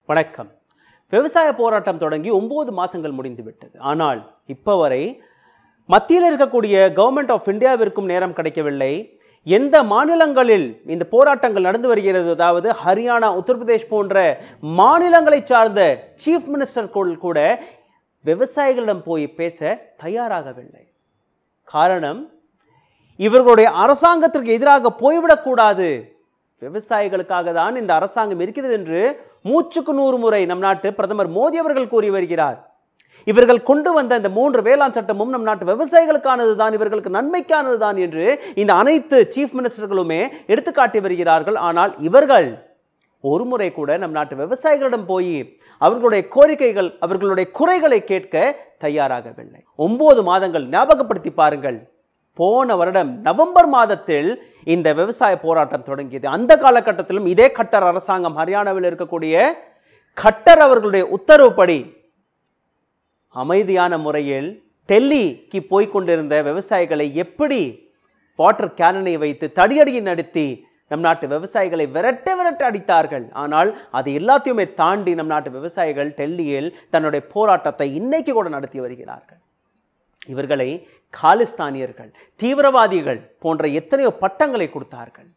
வணக்கம் விவசாய போராட்டம் தொடங்கி ஒன்பது மாசங்கள் முடிந்து விட்டது ஆனால் இப்போ வரை மத்தியில் இருக்கக்கூடிய கவர்மெண்ட் ஆஃப் இந்தியாவிற்கும் நேரம் கிடைக்கவில்லை எந்த மாநிலங்களில் இந்த போராட்டங்கள் நடந்து வருகிறது அதாவது ஹரியானா உத்தரப்பிரதேஷ் போன்ற மாநிலங்களை சார்ந்த சீஃப் மினிஸ்டர்கள் கூட விவசாயிகளிடம் போய் பேச தயாராகவில்லை காரணம் இவர்களுடைய அரசாங்கத்திற்கு எதிராக போய்விடக்கூடாது விவசாயிகளுக்காக தான் இந்த அரசாங்கம் இருக்கிறது என்று மூச்சுக்கு நூறு முறை நம் நாட்டு பிரதமர் மோடி அவர்கள் கூறி வருகிறார் இவர்கள் கொண்டு வந்த இந்த மூன்று வேளாண் சட்டமும் நம் நாட்டு விவசாயிகளுக்கானது தான் இவர்களுக்கு நன்மைக்கானது தான் என்று இந்த அனைத்து சீஃப் மினிஸ்டர்களுமே எடுத்துக்காட்டி வருகிறார்கள் ஆனால் இவர்கள் ஒரு முறை கூட நம் நாட்டு விவசாயிகளிடம் போய் அவர்களுடைய கோரிக்கைகள் அவர்களுடைய குறைகளை கேட்க தயாராகவில்லை ஒன்பது மாதங்கள் ஞாபகப்படுத்தி பாருங்கள் போன வருடம் நவம்பர் மாதத்தில் இந்த விவசாய போராட்டம் தொடங்கியது அந்த காலகட்டத்திலும் இதே கட்டர் அரசாங்கம் ஹரியானாவில் இருக்கக்கூடிய கட்டர் அவர்களுடைய உத்தரவுப்படி அமைதியான முறையில் டெல்லிக்கு போய்க் கொண்டிருந்த விவசாயிகளை எப்படி வாட்டர் கேனனை வைத்து தடியடியை நடத்தி நம் நாட்டு விவசாயிகளை விரட்ட விரட்ட அடித்தார்கள் ஆனால் அது எல்லாத்தையுமே தாண்டி நம் நாட்டு விவசாயிகள் டெல்லியில் தன்னுடைய போராட்டத்தை இன்னைக்கு கூட நடத்தி வருகிறார்கள் இவர்களை காலிஸ்தானியர்கள் தீவிரவாதிகள் போன்ற எத்தனையோ பட்டங்களை கொடுத்தார்கள்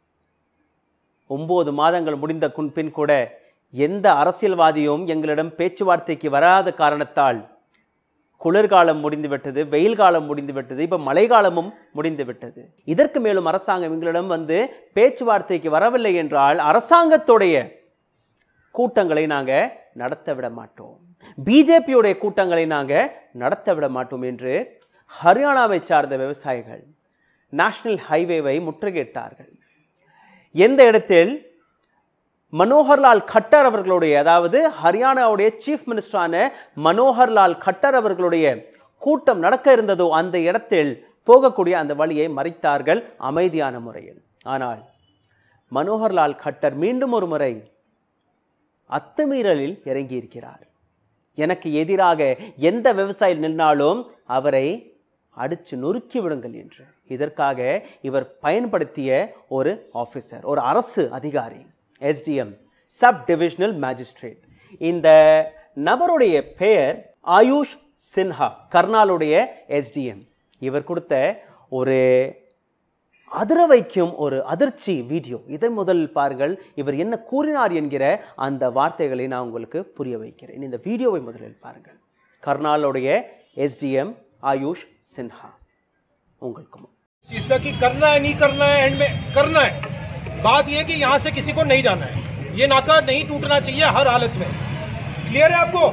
ஒன்பது மாதங்கள் முடிந்த குன் பின் கூட எந்த அரசியல்வாதியும் எங்களிடம் பேச்சுவார்த்தைக்கு வராத காரணத்தால் குளிர்காலம் முடிந்துவிட்டது வெயில் காலம் முடிந்துவிட்டது இப்போ மழைக்காலமும் முடிந்துவிட்டது இதற்கு மேலும் அரசாங்கம் எங்களிடம் வந்து பேச்சுவார்த்தைக்கு வரவில்லை என்றால் அரசாங்கத்துடைய கூட்டங்களை நாங்கள் நடத்த விட மாட்டோம் பிஜேபியுடைய கூட்டங்களை நாங்கள் நடத்த விட மாட்டோம் என்று ஹரியானாவை சார்ந்த விவசாயிகள் நேஷனல் ஹைவேவை முற்றுகையிட்டார்கள் எந்த இடத்தில் மனோகர்லால் கட்டர் அவர்களுடைய அதாவது ஹரியானாவுடைய சீஃப் மினிஸ்டரான மனோகர்லால் கட்டர் அவர்களுடைய கூட்டம் நடக்க இருந்ததோ அந்த இடத்தில் போகக்கூடிய அந்த வழியை மறைத்தார்கள் அமைதியான முறையில் ஆனால் மனோகர்லால் கட்டர் மீண்டும் ஒரு முறை அத்துமீறலில் இறங்கியிருக்கிறார் எனக்கு எதிராக எந்த விவசாயி நின்றாலும் அவரை அடிச்சு நொறுக்கி விடுங்கள் என்று இதற்காக இவர் பயன்படுத்திய ஒரு ஆஃபீஸர் ஒரு அரசு அதிகாரி எஸ்டிஎம் சப் டிவிஷனல் மேஜிஸ்ட்ரேட் இந்த நபருடைய பெயர் ஆயுஷ் சின்ஹா கர்னாலுடைய எஸ்டிஎம் இவர் கொடுத்த ஒரு அதிர வைக்கும் ஒரு அதிர்ச்சி வீடியோ இதை முதல் பாருங்கள் இவர் என்ன கூறினார் என்கிற அந்த வார்த்தைகளை நான் உங்களுக்கு புரிய வைக்கிறேன் இந்த வீடியோவை முதலில் பாருங்கள் கர்னாலுடைய எஸ்டிஎம் ஆயுஷ் सिन्हा உங்களுக்கு முன் इसका कि करना है नहीं करना है एंड में करना है बात यह कि यहाँ से किसी को नहीं जाना है ये नाका नहीं टूटना चाहिए हर हालत में क्लियर है आपको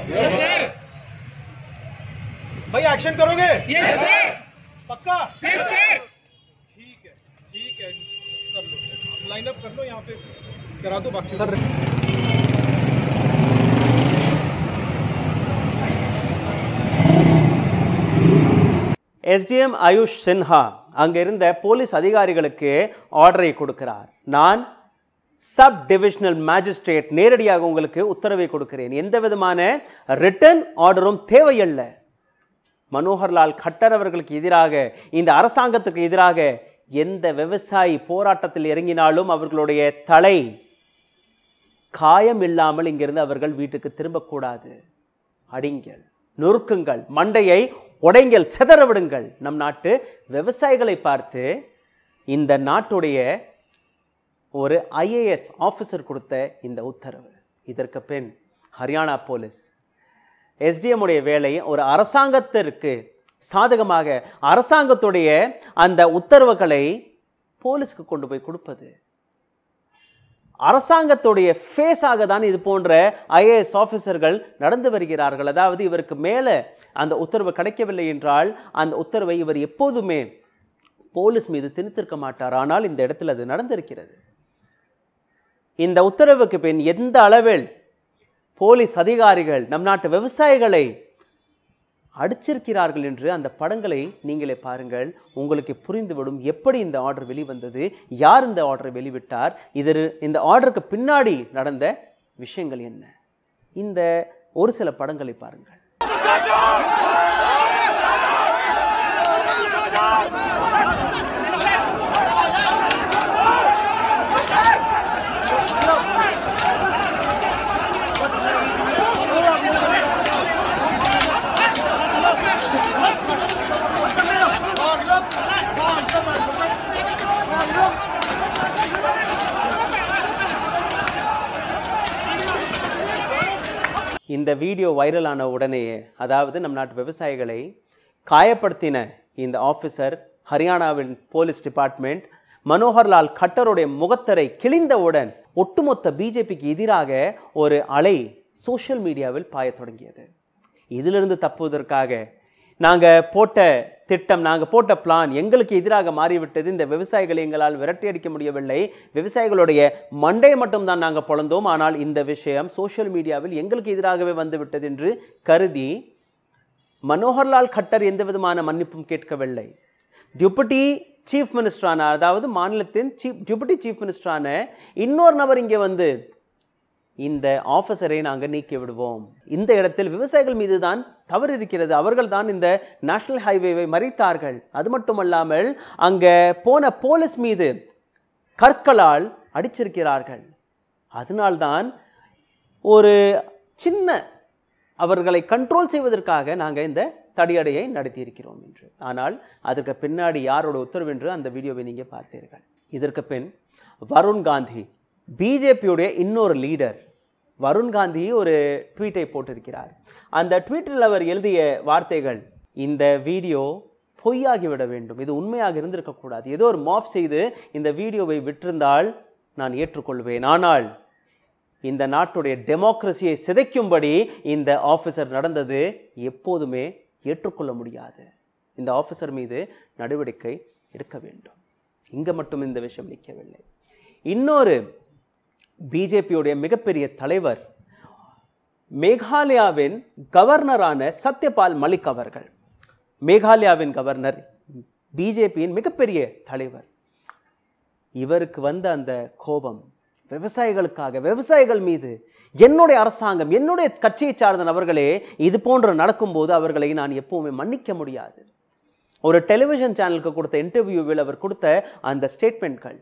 भाई एक्शन करोगे पक्का ठीक है ठीक है कर लो लाइन अप कर लो यहाँ पे करा दो बाकी எஸ்டிஎம் ஆயுஷ் சின்ஹா அங்க இருந்த போலீஸ் அதிகாரிகளுக்கு ஆர்டரை கொடுக்கிறார் நான் சப் டிவிஷனல் மேஜிஸ்ட்ரேட் நேரடியாக உங்களுக்கு உத்தரவை கொடுக்கிறேன் எந்த விதமான ரிட்டர்ன் ஆர்டரும் தேவையல்ல மனோகர்லால் கட்டர் அவர்களுக்கு எதிராக இந்த அரசாங்கத்துக்கு எதிராக எந்த விவசாயி போராட்டத்தில் இறங்கினாலும் அவர்களுடைய தலை காயம் இல்லாமல் இங்கிருந்து அவர்கள் வீட்டுக்கு திரும்பக்கூடாது அடிங்கள் நொறுக்குங்கள் மண்டையை உடைங்கள் சிதற விடுங்கள் நம் நாட்டு விவசாயிகளை பார்த்து இந்த நாட்டுடைய ஒரு ஐஏஎஸ் ஆஃபீஸர் கொடுத்த இந்த உத்தரவு இதற்கு பின் ஹரியானா போலீஸ் எஸ்டிஎம் உடைய வேலை ஒரு அரசாங்கத்திற்கு சாதகமாக அரசாங்கத்துடைய அந்த உத்தரவுகளை போலீஸ்க்கு கொண்டு போய் கொடுப்பது அரசாங்கத்துடைய ஃபேஸாக தான் இது போன்ற ஐஏஎஸ் ஆஃபீஸர்கள் நடந்து வருகிறார்கள் அதாவது இவருக்கு மேலே அந்த உத்தரவு கிடைக்கவில்லை என்றால் அந்த உத்தரவை இவர் எப்போதுமே போலீஸ் மீது திணித்திருக்க மாட்டார் ஆனால் இந்த இடத்தில் அது நடந்திருக்கிறது இந்த உத்தரவுக்கு பின் எந்த அளவில் போலீஸ் அதிகாரிகள் நம் நாட்டு விவசாயிகளை அடிச்சிருக்கிறார்கள் என்று அந்த படங்களை நீங்களே பாருங்கள் உங்களுக்கு புரிந்துவிடும் எப்படி இந்த ஆர்டர் வெளிவந்தது யார் இந்த ஆர்டரை வெளிவிட்டார் இது இந்த ஆர்டருக்கு பின்னாடி நடந்த விஷயங்கள் என்ன இந்த ஒரு சில படங்களை பாருங்கள் Hey! இந்த வீடியோ வைரலான உடனேயே அதாவது நம் நாட்டு விவசாயிகளை காயப்படுத்தின இந்த ஆஃபீஸர் ஹரியானாவின் போலீஸ் டிபார்ட்மெண்ட் மனோகர்லால் கட்டருடைய முகத்தரை கிழிந்தவுடன் ஒட்டுமொத்த பிஜேபிக்கு எதிராக ஒரு அலை சோஷியல் மீடியாவில் பாயத் தொடங்கியது இதிலிருந்து தப்புவதற்காக நாங்கள் போட்ட திட்டம் நாங்கள் போட்ட பிளான் எங்களுக்கு எதிராக மாறிவிட்டது இந்த விவசாயிகளை எங்களால் விரட்டியடிக்க முடியவில்லை விவசாயிகளுடைய மண்டையை மட்டும்தான் நாங்கள் பொழந்தோம் ஆனால் இந்த விஷயம் சோஷியல் மீடியாவில் எங்களுக்கு எதிராகவே வந்துவிட்டது என்று கருதி மனோகர்லால் கட்டர் எந்த விதமான மன்னிப்பும் கேட்கவில்லை டியூபட்டி சீஃப் மினிஸ்டரான அதாவது மாநிலத்தின் சீஃப் டியூபட்டி சீஃப் மினிஸ்டரான இன்னொரு நபர் இங்கே வந்து இந்த ஆஃபீஸரை நாங்கள் நீக்கி விடுவோம் இந்த இடத்தில் விவசாயிகள் மீது தான் தவறு இருக்கிறது அவர்கள் தான் இந்த நேஷனல் ஹைவேவை மறித்தார்கள் அது மட்டுமல்லாமல் அங்கே போன போலீஸ் மீது கற்களால் அடிச்சிருக்கிறார்கள் அதனால்தான் ஒரு சின்ன அவர்களை கண்ட்ரோல் செய்வதற்காக நாங்கள் இந்த தடியடையை நடத்தியிருக்கிறோம் என்று ஆனால் அதற்கு பின்னாடி யாரோட உத்தரவு என்று அந்த வீடியோவை நீங்கள் பார்த்தீர்கள் இதற்கு பின் வருண் காந்தி பிஜேபியுடைய இன்னொரு லீடர் வருண் காந்தி ஒரு ட்வீட்டை போட்டிருக்கிறார் அந்த ட்வீட்டில் அவர் எழுதிய வார்த்தைகள் இந்த வீடியோ பொய்யாகிவிட வேண்டும் இது உண்மையாக இருந்திருக்கக்கூடாது ஏதோ ஒரு மாஃப் செய்து இந்த வீடியோவை விட்டிருந்தால் நான் ஏற்றுக்கொள்வேன் ஆனால் இந்த நாட்டுடைய டெமோக்ரஸியை சிதைக்கும்படி இந்த ஆஃபீஸர் நடந்தது எப்போதுமே ஏற்றுக்கொள்ள முடியாது இந்த ஆஃபீஸர் மீது நடவடிக்கை எடுக்க வேண்டும் இங்கே மட்டும் இந்த விஷயம் நிற்கவில்லை இன்னொரு பிஜேபியுடைய மிகப்பெரிய தலைவர் மேகாலயாவின் கவர்னரான சத்யபால் மலிக் அவர்கள் மேகாலயாவின் கவர்னர் பிஜேபியின் மிகப்பெரிய தலைவர் இவருக்கு வந்த அந்த கோபம் விவசாயிகளுக்காக விவசாயிகள் மீது என்னுடைய அரசாங்கம் என்னுடைய கட்சியை சார்ந்த நபர்களே இது போன்று நடக்கும்போது அவர்களை நான் எப்பவுமே மன்னிக்க முடியாது ஒரு டெலிவிஷன் சேனலுக்கு கொடுத்த இன்டர்வியூவில் அவர் கொடுத்த அந்த ஸ்டேட்மெண்ட்கள்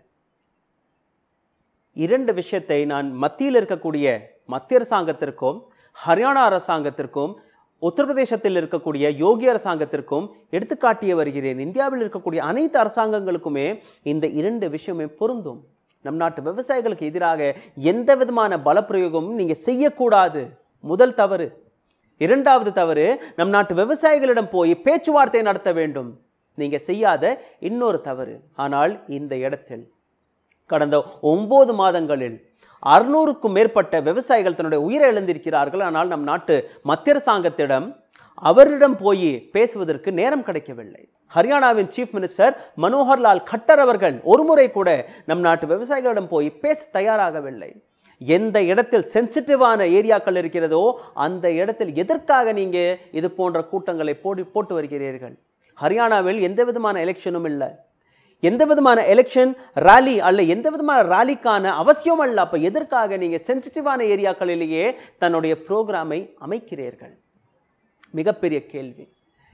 இரண்டு விஷயத்தை நான் மத்தியில் இருக்கக்கூடிய மத்திய அரசாங்கத்திற்கும் ஹரியானா அரசாங்கத்திற்கும் உத்தரப்பிரதேசத்தில் இருக்கக்கூடிய யோகி அரசாங்கத்திற்கும் எடுத்துக்காட்டிய வருகிறேன் இந்தியாவில் இருக்கக்கூடிய அனைத்து அரசாங்கங்களுக்குமே இந்த இரண்டு விஷயமே பொருந்தும் நம் நாட்டு விவசாயிகளுக்கு எதிராக எந்த விதமான பலப்பிரயோகமும் நீங்கள் செய்யக்கூடாது முதல் தவறு இரண்டாவது தவறு நம் நாட்டு விவசாயிகளிடம் போய் பேச்சுவார்த்தை நடத்த வேண்டும் நீங்கள் செய்யாத இன்னொரு தவறு ஆனால் இந்த இடத்தில் கடந்த ஒன்பது மாதங்களில் அறுநூறுக்கும் மேற்பட்ட விவசாயிகள் தன்னுடைய உயிரை இழந்திருக்கிறார்கள் ஆனால் நம் நாட்டு மத்திய அரசாங்கத்திடம் அவரிடம் போய் பேசுவதற்கு நேரம் கிடைக்கவில்லை ஹரியானாவின் சீஃப் மினிஸ்டர் மனோகர்லால் கட்டர் அவர்கள் ஒருமுறை கூட நம் நாட்டு விவசாயிகளிடம் போய் பேச தயாராகவில்லை எந்த இடத்தில் சென்சிட்டிவான ஏரியாக்கள் இருக்கிறதோ அந்த இடத்தில் எதற்காக நீங்கள் இது போன்ற கூட்டங்களை போடி போட்டு வருகிறீர்கள் ஹரியானாவில் எந்த விதமான எலெக்ஷனும் இல்லை எந்த விதமான எலெக்ஷன் ராலி அல்ல எந்த விதமான ராலிக்கான அவசியம் அல்ல அப்போ எதற்காக நீங்கள் சென்சிட்டிவான ஏரியாக்களிலேயே தன்னுடைய ப்ரோக்ராமை அமைக்கிறீர்கள் மிகப்பெரிய கேள்வி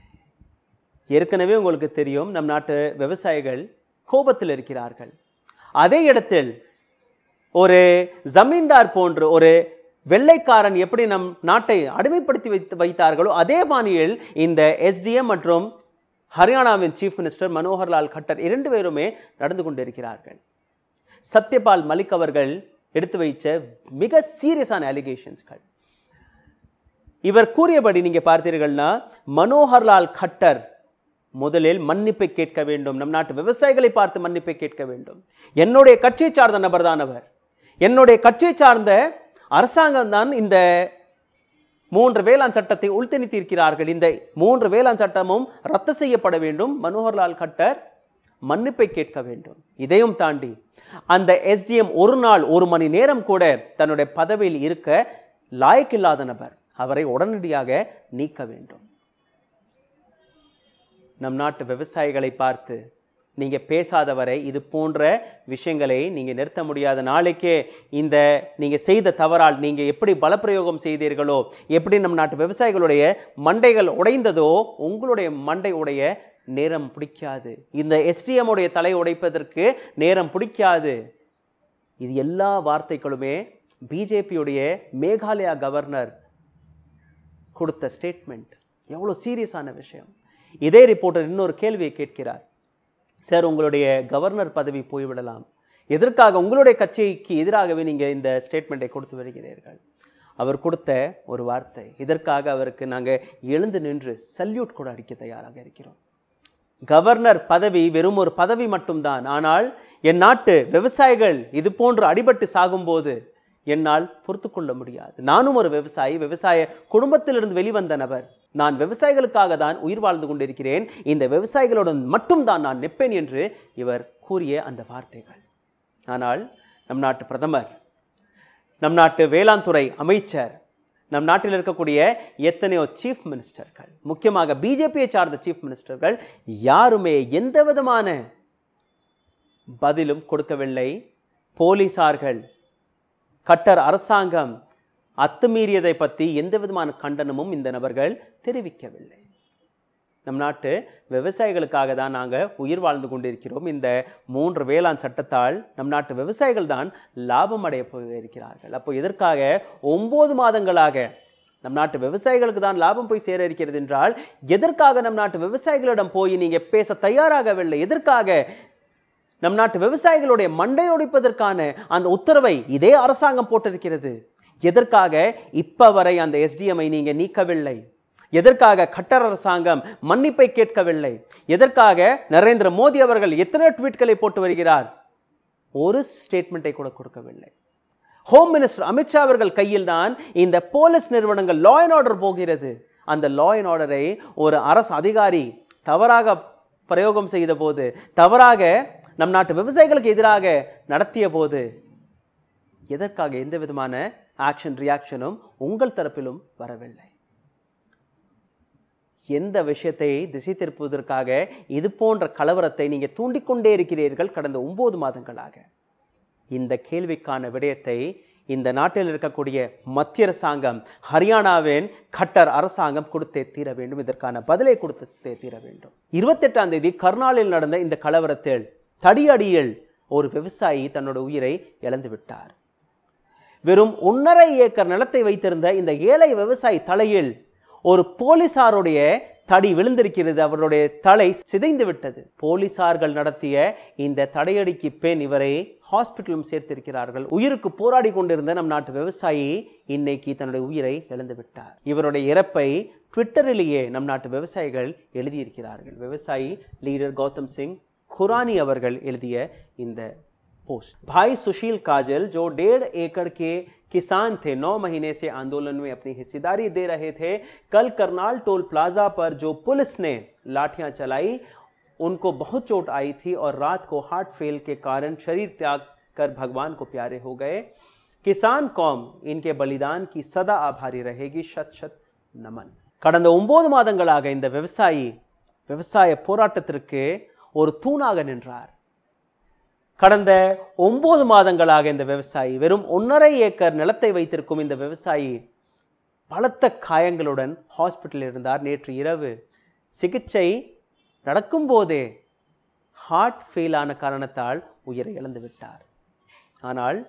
ஏற்கனவே உங்களுக்கு தெரியும் நம் நாட்டு விவசாயிகள் கோபத்தில் இருக்கிறார்கள் அதே இடத்தில் ஒரு ஜமீன்தார் போன்று ஒரு வெள்ளைக்காரன் எப்படி நம் நாட்டை அடிமைப்படுத்தி வைத்து வைத்தார்களோ அதே பாணியில் இந்த எஸ்டிஎம் மற்றும் ஹரியானாவின் சீஃப் மினிஸ்டர் மனோகர்லால் கட்டர் இரண்டு பேருமே நடந்து கொண்டிருக்கிறார்கள் சத்யபால் மலிக் அவர்கள் எடுத்து வைச்ச மிக சீரியஸான அலிகேஷன்ஸ்கள் இவர் கூறியபடி நீங்க பார்த்தீர்கள்னா மனோகர்லால் கட்டர் முதலில் மன்னிப்பை கேட்க வேண்டும் நம் நாட்டு விவசாயிகளை பார்த்து மன்னிப்பை கேட்க வேண்டும் என்னுடைய கட்சியை சார்ந்த நபர் தான் அவர் என்னுடைய கட்சியை சார்ந்த அரசாங்கம் தான் இந்த மூன்று வேளாண் சட்டத்தை உள்திணித்திருக்கிறார்கள் இந்த மூன்று வேளாண் சட்டமும் ரத்து செய்யப்பட வேண்டும் மனோகர்லால் கட்டர் மன்னிப்பை கேட்க வேண்டும் இதையும் தாண்டி அந்த எஸ்டிஎம் ஒரு நாள் ஒரு மணி நேரம் கூட தன்னுடைய பதவியில் இருக்க லாயக்கில்லாத நபர் அவரை உடனடியாக நீக்க வேண்டும் நம் நாட்டு விவசாயிகளை பார்த்து நீங்கள் பேசாத வரை இது போன்ற விஷயங்களை நீங்கள் நிறுத்த முடியாத நாளைக்கே இந்த நீங்கள் செய்த தவறால் நீங்கள் எப்படி பலப்பிரயோகம் செய்தீர்களோ எப்படி நம் நாட்டு விவசாயிகளுடைய மண்டைகள் உடைந்ததோ உங்களுடைய மண்டை உடைய நேரம் பிடிக்காது இந்த SDM உடைய தலை உடைப்பதற்கு நேரம் பிடிக்காது இது எல்லா வார்த்தைகளுமே பிஜேபியுடைய மேகாலயா கவர்னர் கொடுத்த ஸ்டேட்மெண்ட் எவ்வளோ சீரியஸான விஷயம் இதே ரிப்போர்ட்டர் இன்னொரு கேள்வியை கேட்கிறார் சார் உங்களுடைய கவர்னர் பதவி போய்விடலாம் எதற்காக உங்களுடைய கட்சிக்கு எதிராகவே நீங்கள் இந்த ஸ்டேட்மெண்ட்டை கொடுத்து வருகிறீர்கள் அவர் கொடுத்த ஒரு வார்த்தை இதற்காக அவருக்கு நாங்கள் எழுந்து நின்று சல்யூட் கூட அடிக்க தயாராக இருக்கிறோம் கவர்னர் பதவி வெறும் ஒரு பதவி மட்டும்தான் ஆனால் என் நாட்டு விவசாயிகள் இது போன்று அடிபட்டு சாகும்போது என்னால் பொறுத்து கொள்ள முடியாது நானும் ஒரு விவசாயி விவசாய குடும்பத்திலிருந்து வெளிவந்த நபர் நான் விவசாயிகளுக்காக தான் உயிர் வாழ்ந்து கொண்டிருக்கிறேன் இந்த விவசாயிகளுடன் மட்டும்தான் நான் நிற்பேன் என்று இவர் கூறிய அந்த வார்த்தைகள் ஆனால் நம் நாட்டு பிரதமர் நம் நாட்டு வேளாண் துறை அமைச்சர் நம் நாட்டில் இருக்கக்கூடிய எத்தனையோ சீஃப் மினிஸ்டர்கள் முக்கியமாக பிஜேபியை சார்ந்த சீஃப் மினிஸ்டர்கள் யாருமே எந்த விதமான பதிலும் கொடுக்கவில்லை போலீசார்கள் கட்டர் அரசாங்கம் அத்துமீறியதை பற்றி எந்த விதமான கண்டனமும் இந்த நபர்கள் தெரிவிக்கவில்லை நம் நாட்டு விவசாயிகளுக்காக தான் நாங்கள் உயிர் வாழ்ந்து கொண்டிருக்கிறோம் இந்த மூன்று வேளாண் சட்டத்தால் நம் நாட்டு விவசாயிகள் தான் லாபம் அடைய போயிருக்கிறார்கள் அப்போ எதற்காக ஒம்பது மாதங்களாக நம் நாட்டு விவசாயிகளுக்கு தான் லாபம் போய் சேர இருக்கிறது என்றால் எதற்காக நம் நாட்டு விவசாயிகளிடம் போய் நீங்கள் பேச தயாராகவில்லை எதற்காக நம் நாட்டு விவசாயிகளுடைய மண்டையொடிப்பதற்கான அந்த உத்தரவை இதே அரசாங்கம் போட்டிருக்கிறது எதற்காக இப்ப வரை அந்த எஸ்டிஎம்ஐ நீங்க நீக்கவில்லை எதற்காக கட்டர் அரசாங்கம் மன்னிப்பை கேட்கவில்லை எதற்காக நரேந்திர மோடி அவர்கள் எத்தனை ட்வீட்களை போட்டு வருகிறார் ஒரு ஸ்டேட்மெண்ட்டை கூட கொடுக்கவில்லை ஹோம் மினிஸ்டர் அமித்ஷா அவர்கள் கையில் தான் இந்த போலீஸ் நிறுவனங்கள் லா அண்ட் ஆர்டர் போகிறது அந்த லா அண்ட் ஆர்டரை ஒரு அரசு அதிகாரி தவறாக பிரயோகம் செய்த போது தவறாக நம் நாட்டு விவசாயிகளுக்கு எதிராக நடத்திய போது எதற்காக எந்த விதமான ஆக்ஷன் ரியாக்ஷனும் உங்கள் தரப்பிலும் வரவில்லை எந்த விஷயத்தை திசை திருப்புவதற்காக இது போன்ற கலவரத்தை நீங்கள் தூண்டிக்கொண்டே இருக்கிறீர்கள் கடந்த ஒன்பது மாதங்களாக இந்த கேள்விக்கான விடயத்தை இந்த நாட்டில் இருக்கக்கூடிய மத்திய அரசாங்கம் ஹரியானாவின் கட்டர் அரசாங்கம் கொடுத்தே தீர வேண்டும் இதற்கான பதிலை கொடுத்தே தீர வேண்டும் இருபத்தெட்டாம் தேதி கர்னாலில் நடந்த இந்த கலவரத்தில் தடியடியில் ஒரு விவசாயி தன்னோட உயிரை இழந்து விட்டார் வெறும் ஒன்றரை ஏக்கர் நிலத்தை வைத்திருந்த இந்த ஏழை விவசாயி தலையில் ஒரு போலீசாருடைய தடி விழுந்திருக்கிறது அவருடைய தலை சிதைந்து விட்டது போலீசார்கள் நடத்திய இந்த தடையடிக்கு பெண் இவரை ஹாஸ்பிட்டலும் சேர்த்திருக்கிறார்கள் உயிருக்கு போராடி கொண்டிருந்த நம் நாட்டு விவசாயி இன்னைக்கு தன்னுடைய உயிரை இழந்து விட்டார் இவருடைய இறப்பை ட்விட்டரிலேயே நம் நாட்டு விவசாயிகள் எழுதியிருக்கிறார்கள் விவசாயி லீடர் கௌதம் சிங் खुरानी अवर्गल எழுதிய இந்த पोस्ट भाई सुशील काजल जो डेढ़ एकड़ के किसान थे नौ महीने से आंदोलन में अपनी हिस्सेदारी दे रहे थे कल करनाल टोल प्लाजा पर जो पुलिस ने लाठियां चलाई उनको बहुत चोट आई थी और रात को हार्ट फेल के कारण शरीर त्याग कर भगवान को प्यारे हो गए किसान कौम इनके बलिदान की सदा आभारी रहेगी शत शत नमन கடந்த ஒன்பது மாதங்களாக இந்த விவசாயி விவசாய போராட்டத்திற்கு ஒரு தூணாக நின்றார் கடந்த ஒன்பது மாதங்களாக இந்த விவசாயி வெறும் ஒன்றரை ஏக்கர் நிலத்தை வைத்திருக்கும் இந்த விவசாயி பலத்த காயங்களுடன் ஹாஸ்பிட்டலில் இருந்தார் நேற்று இரவு சிகிச்சை நடக்கும்போதே ஹார்ட் ஃபெயில் ஆன காரணத்தால் உயிரை இழந்து விட்டார் ஆனால்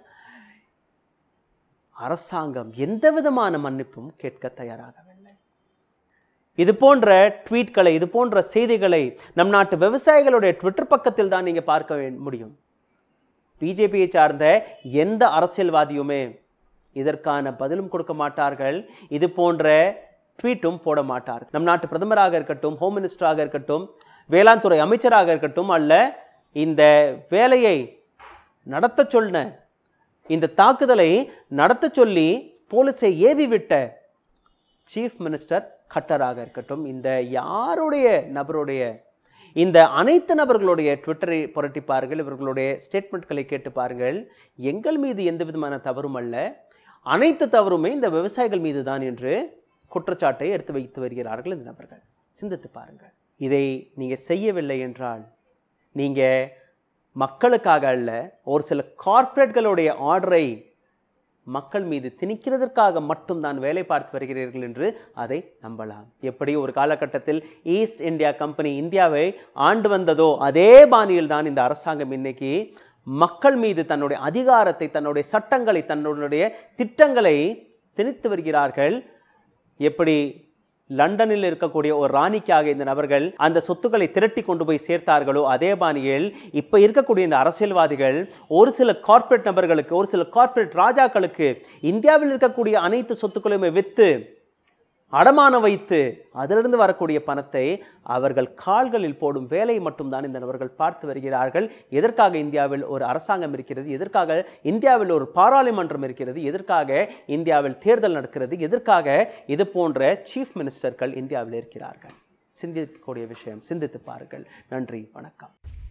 அரசாங்கம் எந்த விதமான மன்னிப்பும் கேட்க தயாராகவில்லை இது போன்ற ட்வீட்களை இது போன்ற செய்திகளை நம் நாட்டு விவசாயிகளுடைய ட்விட்டர் பக்கத்தில் தான் நீங்கள் பார்க்க வே- முடியும் பிஜேபியை சார்ந்த எந்த அரசியல்வாதியுமே இதற்கான பதிலும் கொடுக்க மாட்டார்கள் இது போன்ற ட்வீட்டும் போட மாட்டார்கள் நம் நாட்டு பிரதமராக இருக்கட்டும் ஹோம் மினிஸ்டராக இருக்கட்டும் வேளாண் துறை அமைச்சராக இருக்கட்டும் அல்ல இந்த வேலையை நடத்த சொன்ன இந்த தாக்குதலை நடத்த சொல்லி போலீஸை ஏவி விட்ட சீஃப் மினிஸ்டர் கட்டராக இருக்கட்டும் இந்த யாருடைய நபருடைய இந்த அனைத்து நபர்களுடைய ட்விட்டரை புரட்டி பாருங்கள் இவர்களுடைய ஸ்டேட்மெண்ட்களை கேட்டு பாருங்கள் எங்கள் மீது எந்த விதமான தவறும் அல்ல அனைத்து தவறுமே இந்த விவசாயிகள் மீது தான் என்று குற்றச்சாட்டை எடுத்து வைத்து வருகிறார்கள் இந்த நபர்கள் சிந்தித்து பாருங்கள் இதை நீங்கள் செய்யவில்லை என்றால் நீங்கள் மக்களுக்காக அல்ல ஒரு சில கார்ப்பரேட்களுடைய ஆர்டரை மக்கள் மீது திணிக்கிறதற்காக மட்டும்தான் வேலை பார்த்து வருகிறீர்கள் என்று அதை நம்பலாம் எப்படி ஒரு காலகட்டத்தில் ஈஸ்ட் இந்தியா கம்பெனி இந்தியாவை ஆண்டு வந்ததோ அதே பாணியில் தான் இந்த அரசாங்கம் இன்னைக்கு மக்கள் மீது தன்னுடைய அதிகாரத்தை தன்னுடைய சட்டங்களை தன்னுடைய திட்டங்களை திணித்து வருகிறார்கள் எப்படி லண்டனில் இருக்கக்கூடிய ஒரு ராணிக்காக இந்த நபர்கள் அந்த சொத்துக்களை திரட்டி கொண்டு போய் சேர்த்தார்களோ அதே பாணியில் இப்ப இருக்கக்கூடிய இந்த அரசியல்வாதிகள் ஒரு சில கார்ப்பரேட் நபர்களுக்கு ஒரு சில கார்ப்பரேட் ராஜாக்களுக்கு இந்தியாவில் இருக்கக்கூடிய அனைத்து சொத்துக்களையுமே வித்து அடமான வைத்து அதிலிருந்து வரக்கூடிய பணத்தை அவர்கள் கால்களில் போடும் வேலையை மட்டும்தான் இந்த நபர்கள் பார்த்து வருகிறார்கள் எதற்காக இந்தியாவில் ஒரு அரசாங்கம் இருக்கிறது எதற்காக இந்தியாவில் ஒரு பாராளுமன்றம் இருக்கிறது எதற்காக இந்தியாவில் தேர்தல் நடக்கிறது எதற்காக இது போன்ற சீஃப் மினிஸ்டர்கள் இந்தியாவில் இருக்கிறார்கள் சிந்திக்கக்கூடிய விஷயம் சிந்தித்து பாருங்கள் நன்றி வணக்கம்